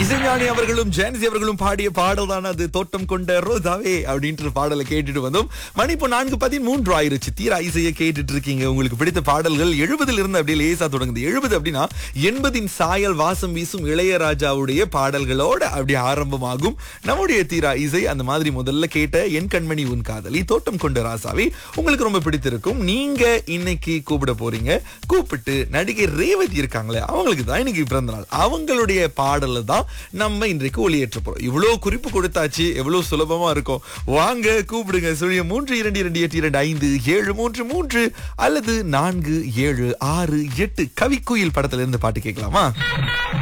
இசைஞானி அவர்களும் ஜான்சி அவர்களும் பாடிய பாடல் தான் அது தோட்டம் கொண்ட ரோதாவே அப்படின்ற பாடலை கேட்டுட்டு வந்தோம் மணி இப்போ நான்கு பதிமூன்று ஆயிருச்சு தீரா இசையை கேட்டுட்டு இருக்கீங்க உங்களுக்கு பிடித்த பாடல்கள் எழுபதுல இருந்து அப்படியே லேசா தொடங்குது எழுபது அப்படின்னா எண்பதின் சாயல் வாசம் வீசும் இளையராஜாவுடைய பாடல்களோட அப்படியே ஆரம்பமாகும் நம்முடைய தீரா இசை அந்த மாதிரி முதல்ல கேட்ட என் கண்மணி உன் காதலி தோட்டம் கொண்ட ராசாவே உங்களுக்கு ரொம்ப பிடித்திருக்கும் நீங்க இன்னைக்கு கூப்பிட போறீங்க கூப்பிட்டு நடிகை ரேவதி இருக்காங்களே அவங்களுக்கு தான் இன்னைக்கு பிறந்த நாள் அவங்களுடைய பாடல தான் நம்ம இன்றைக்கு ஒளியேற்ற போறோம் இவ்வளவு குறிப்பு கொடுத்தாச்சு எவ்வளவு சுலபமா இருக்கும் வாங்க கூப்பிடுங்க சுழிய மூன்று இரண்டு இரண்டு எட்டு இரண்டு ஐந்து ஏழு மூன்று மூன்று அல்லது நான்கு ஏழு ஆறு எட்டு கவிக்குயில் படத்துல இருந்து பாட்டு கேட்கலாமா